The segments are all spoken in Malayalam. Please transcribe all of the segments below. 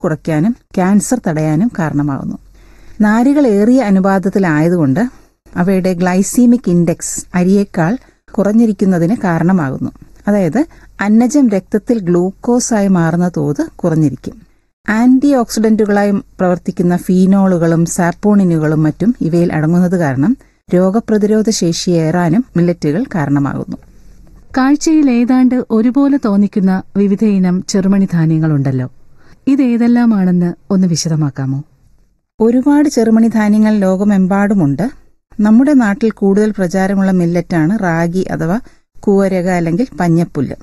കുറയ്ക്കാനും ക്യാൻസർ തടയാനും കാരണമാകുന്നു നാരുകൾ ഏറിയ അനുപാതത്തിലായതുകൊണ്ട് അവയുടെ ഗ്ലൈസീമിക് ഇൻഡെക്സ് അരിയേക്കാൾ കുറഞ്ഞിരിക്കുന്നതിന് കാരണമാകുന്നു അതായത് അന്നജം രക്തത്തിൽ ഗ്ലൂക്കോസായി മാറുന്ന തോത് കുറഞ്ഞിരിക്കും ആന്റി ഓക്സിഡന്റുകളായി പ്രവർത്തിക്കുന്ന ഫീനോളുകളും സാപ്പോണിനുകളും മറ്റും ഇവയിൽ അടങ്ങുന്നത് കാരണം രോഗപ്രതിരോധ ശേഷിയേറാനും മില്ലറ്റുകൾ കാരണമാകുന്നു കാഴ്ചയിൽ ഏതാണ്ട് ഒരുപോലെ തോന്നിക്കുന്ന വിവിധയിനം ചെറുമണി ധാന്യങ്ങളുണ്ടല്ലോ ഇതേതെല്ലാമാണെന്ന് ഒന്ന് വിശദമാക്കാമോ ഒരുപാട് ചെറുമണി ധാന്യങ്ങൾ ലോകമെമ്പാടുമുണ്ട് നമ്മുടെ നാട്ടിൽ കൂടുതൽ പ്രചാരമുള്ള മില്ലറ്റാണ് റാഗി അഥവാ കൂവരക അല്ലെങ്കിൽ പഞ്ഞപ്പുല്ല്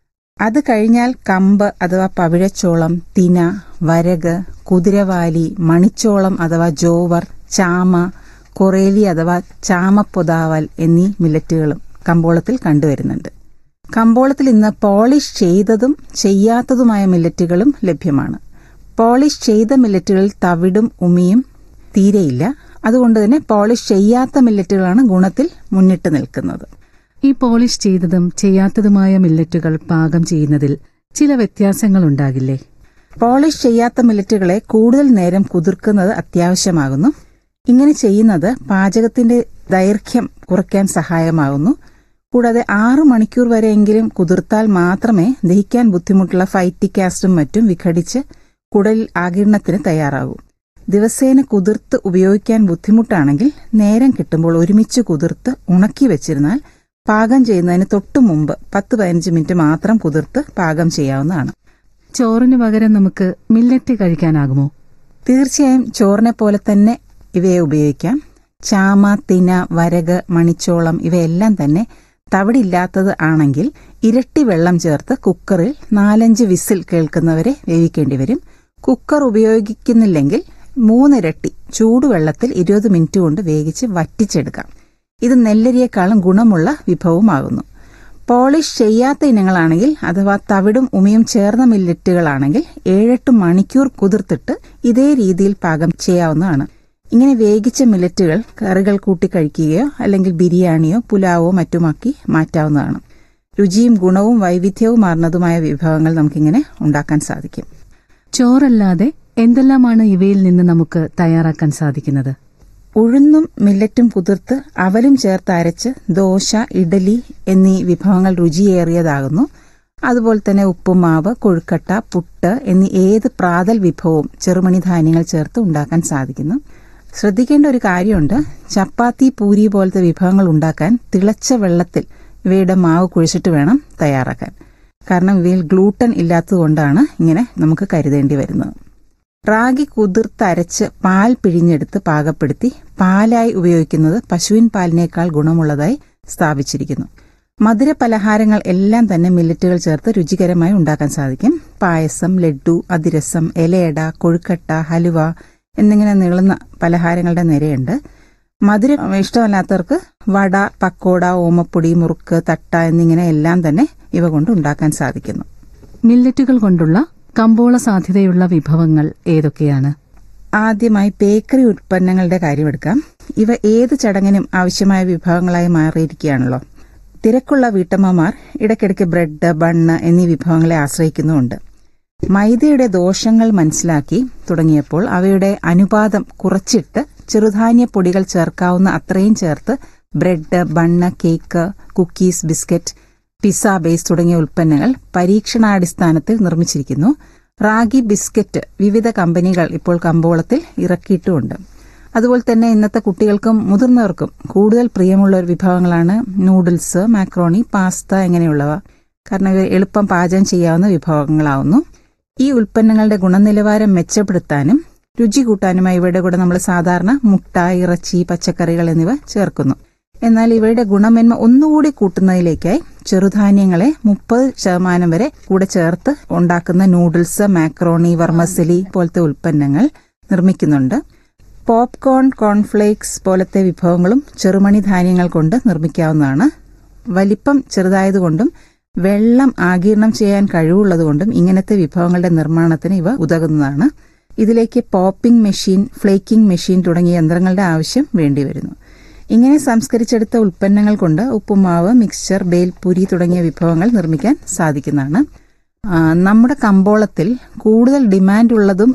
അത് കഴിഞ്ഞാൽ കമ്പ് അഥവാ പവിഴച്ചോളം തിന വരക് കുതിരവാലി മണിച്ചോളം അഥവാ ജോവർ ചാമ കൊറേലി അഥവാ ചാമപ്പൊതാവൽ എന്നീ മില്ലറ്റുകളും കമ്പോളത്തിൽ കണ്ടുവരുന്നുണ്ട് കമ്പോളത്തിൽ ഇന്ന് പോളിഷ് ചെയ്തതും ചെയ്യാത്തതുമായ മില്ലറ്റുകളും ലഭ്യമാണ് പോളിഷ് ചെയ്ത മില്ലറ്റുകളിൽ തവിടും ഉമിയും തീരെയില്ല അതുകൊണ്ട് തന്നെ പോളിഷ് ചെയ്യാത്ത മില്ലറ്റുകളാണ് ഗുണത്തിൽ മുന്നിട്ട് നിൽക്കുന്നത് ഈ പോളിഷ് ചെയ്തതും ചെയ്യാത്തതുമായ മില്ലറ്റുകൾ പാകം ചെയ്യുന്നതിൽ ചില വ്യത്യാസങ്ങളുണ്ടാകില്ലേ പോളിഷ് ചെയ്യാത്ത മില്ലറ്റുകളെ കൂടുതൽ നേരം കുതിർക്കുന്നത് അത്യാവശ്യമാകുന്നു ഇങ്ങനെ ചെയ്യുന്നത് പാചകത്തിന്റെ ദൈർഘ്യം കുറയ്ക്കാൻ സഹായമാകുന്നു കൂടാതെ ആറു മണിക്കൂർ വരെയെങ്കിലും കുതിർത്താൽ മാത്രമേ ദഹിക്കാൻ ബുദ്ധിമുട്ടുള്ള ഫൈറ്റിക് ആസിഡും മറ്റും വിഘടിച്ച് കുടലിൽ ആകിരണത്തിന് തയ്യാറാകൂ ദിവസേന കുതിർത്ത് ഉപയോഗിക്കാൻ ബുദ്ധിമുട്ടാണെങ്കിൽ നേരം കിട്ടുമ്പോൾ ഒരുമിച്ച് കുതിർത്ത് ഉണക്കി വെച്ചിരുന്നാൽ പാകം ചെയ്യുന്നതിന് തൊട്ടു മുമ്പ് പത്ത് പതിനഞ്ച് മിനിറ്റ് മാത്രം കുതിർത്ത് പാകം ചെയ്യാവുന്നതാണ് ചോറിന് പകരം നമുക്ക് മില്ലറ്റ് കഴിക്കാനാകുമോ തീർച്ചയായും ചോറിനെ പോലെ തന്നെ ഇവയെ ഉപയോഗിക്കാം ചാമ തിന വരക് മണിച്ചോളം ഇവയെല്ലാം തന്നെ തവിടില്ലാത്തത് ആണെങ്കിൽ ഇരട്ടി വെള്ളം ചേർത്ത് കുക്കറിൽ നാലഞ്ച് വിസിൽ കേൾക്കുന്നവരെ വേവിക്കേണ്ടി വരും കുക്കർ ഉപയോഗിക്കുന്നില്ലെങ്കിൽ മൂന്നിരട്ടി ചൂടുവെള്ളത്തിൽ ഇരുപത് മിനിറ്റ് കൊണ്ട് വേവിച്ച് വറ്റിച്ചെടുക്കാം ഇത് നെല്ലരിയേക്കാളും ഗുണമുള്ള വിഭവമാകുന്നു പോളിഷ് ചെയ്യാത്ത ഇനങ്ങളാണെങ്കിൽ അഥവാ തവിടും ഉമിയും ചേർന്ന മില്ലറ്റുകളാണെങ്കിൽ ഏഴെട്ട് മണിക്കൂർ കുതിർത്തിട്ട് ഇതേ രീതിയിൽ പാകം ചെയ്യാവുന്നതാണ് ഇങ്ങനെ വേവിച്ച മില്ലറ്റുകൾ കറികൾ കൂട്ടി കഴിക്കുകയോ അല്ലെങ്കിൽ ബിരിയാണിയോ പുലാവോ മറ്റുമാക്കി മാറ്റാവുന്നതാണ് രുചിയും ഗുണവും വൈവിധ്യവുമാർന്നതുമായ വിഭവങ്ങൾ നമുക്കിങ്ങനെ ഉണ്ടാക്കാൻ സാധിക്കും ചോറല്ലാതെ എന്തെല്ലാമാണ് ഇവയിൽ നിന്ന് നമുക്ക് തയ്യാറാക്കാൻ സാധിക്കുന്നത് ഉഴുന്നും മില്ലറ്റും കുതിർത്ത് അവലും ചേർത്ത് അരച്ച് ദോശ ഇഡലി എന്നീ വിഭവങ്ങൾ രുചിയേറിയതാകുന്നു അതുപോലെ തന്നെ ഉപ്പുമാവ് കൊഴുക്കട്ട പുട്ട് എന്നീ ഏത് പ്രാതൽ വിഭവവും ചെറുമണി ധാന്യങ്ങൾ ചേർത്ത് ഉണ്ടാക്കാൻ സാധിക്കുന്നു ശ്രദ്ധിക്കേണ്ട ഒരു കാര്യമുണ്ട് ചപ്പാത്തി പൂരി പോലത്തെ വിഭവങ്ങൾ ഉണ്ടാക്കാൻ തിളച്ച വെള്ളത്തിൽ ഇവയുടെ മാവ് കുഴിച്ചിട്ട് വേണം തയ്യാറാക്കാൻ കാരണം ഇവയിൽ ഗ്ലൂട്ടൻ ഇല്ലാത്തതുകൊണ്ടാണ് ഇങ്ങനെ നമുക്ക് കരുതേണ്ടി വരുന്നത് റാഗി കുതിർത്തരച്ച് പാൽ പിഴിഞ്ഞെടുത്ത് പാകപ്പെടുത്തി പാലായി ഉപയോഗിക്കുന്നത് പശുവിൻ പാലിനേക്കാൾ ഗുണമുള്ളതായി സ്ഥാപിച്ചിരിക്കുന്നു മധുര പലഹാരങ്ങൾ എല്ലാം തന്നെ മില്ലറ്റുകൾ ചേർത്ത് രുചികരമായി ഉണ്ടാക്കാൻ സാധിക്കും പായസം ലഡ്ഡു അതിരസം ഇലയട കൊഴുക്കട്ട ഹലുവ എന്നിങ്ങനെ നീളുന്ന പലഹാരങ്ങളുടെ നിരയുണ്ട് മധുരം ഇഷ്ടമല്ലാത്തവർക്ക് വട പക്കോട ഓമപ്പൊടി മുറുക്ക് തട്ട എന്നിങ്ങനെ എല്ലാം തന്നെ ഇവ കൊണ്ട് ഉണ്ടാക്കാൻ സാധിക്കുന്നു മില്ലറ്റുകൾ കൊണ്ടുള്ള കമ്പോള സാധ്യതയുള്ള വിഭവങ്ങൾ ഏതൊക്കെയാണ് ആദ്യമായി ബേക്കറി ഉൽപ്പന്നങ്ങളുടെ കാര്യമെടുക്കാം ഇവ ഏത് ചടങ്ങിനും ആവശ്യമായ വിഭവങ്ങളായി മാറിയിരിക്കുകയാണല്ലോ തിരക്കുള്ള വീട്ടമ്മമാർ ഇടയ്ക്കിടയ്ക്ക് ബ്രെഡ് ബണ്ണ് എന്നീ വിഭവങ്ങളെ ആശ്രയിക്കുന്നുമുണ്ട് മൈദയുടെ ദോഷങ്ങൾ മനസ്സിലാക്കി തുടങ്ങിയപ്പോൾ അവയുടെ അനുപാതം കുറച്ചിട്ട് ചെറുധാന്യ പൊടികൾ ചേർക്കാവുന്ന അത്രയും ചേർത്ത് bread bun cake cookies biscuit pizza base തുടങ്ങിയ ഉൽപ്പന്നങ്ങൾ പരീക്ഷണാടിസ്ഥാനത്തിൽ നിർമ്മിച്ചിരിക്കുന്നു റാഗി ബിസ്ക്കറ്റ് വിവിധ കമ്പനികൾ ഇപ്പോൾ കമ്പോളത്തിൽ ഇറക്കിയിട്ടുമുണ്ട് അതുപോലെ തന്നെ ഇന്നത്തെ കുട്ടികൾക്കും മുതിർന്നവർക്കും കൂടുതൽ പ്രിയമുള്ള ഒരു വിഭവങ്ങളാണ് നൂഡിൽസ് മാക്രോണി പാസ്ത ഇങ്ങനെയുള്ളവ കാരണം ഇവ എളുപ്പം പാചകം ചെയ്യാവുന്ന വിഭവങ്ങളാവുന്നു ഈ ഉൽപ്പന്നങ്ങളുടെ ഗുണനിലവാരം മെച്ചപ്പെടുത്താനും രുചി കൂട്ടാനുമായി ഇവയുടെ കൂടെ നമ്മൾ സാധാരണ മുട്ട ഇറച്ചി പച്ചക്കറികൾ എന്നിവ ചേർക്കുന്നു എന്നാൽ ഇവയുടെ ഗുണമേന്മ ഒന്നുകൂടി കൂട്ടുന്നതിലേക്കായി ചെറുധാന്യങ്ങളെ മുപ്പത് ശതമാനം വരെ കൂടെ ചേർത്ത് ഉണ്ടാക്കുന്ന നൂഡിൽസ് മാക്രോണി വർമസലി പോലത്തെ ഉൽപ്പന്നങ്ങൾ നിർമ്മിക്കുന്നുണ്ട് പോപ്കോൺ കോൺഫ്ലേക്സ് പോലത്തെ വിഭവങ്ങളും ചെറുമണി ധാന്യങ്ങൾ കൊണ്ട് നിർമ്മിക്കാവുന്നതാണ് വലിപ്പം ചെറുതായതുകൊണ്ടും വെള്ളം ആഗീരണം ചെയ്യാൻ കഴിവുള്ളതുകൊണ്ടും ഇങ്ങനത്തെ വിഭവങ്ങളുടെ നിർമ്മാണത്തിന് ഇവ ഉതകുന്നതാണ് ഇതിലേക്ക് പോപ്പിംഗ് മെഷീൻ ഫ്ലേക്കിംഗ് മെഷീൻ തുടങ്ങിയ യന്ത്രങ്ങളുടെ ആവശ്യം വേണ്ടിവരുന്നു ഇങ്ങനെ സംസ്കരിച്ചെടുത്ത ഉൽപ്പന്നങ്ങൾ കൊണ്ട് ഉപ്പുമാവ് മിക്സ്ചർ ബേൽപൂരി തുടങ്ങിയ വിഭവങ്ങൾ നിർമ്മിക്കാൻ സാധിക്കുന്നതാണ് ആ, നമ്മുടെ കമ്പോളത്തിൽ കൂടുതൽ ഡിമാൻഡ് ഉള്ളതും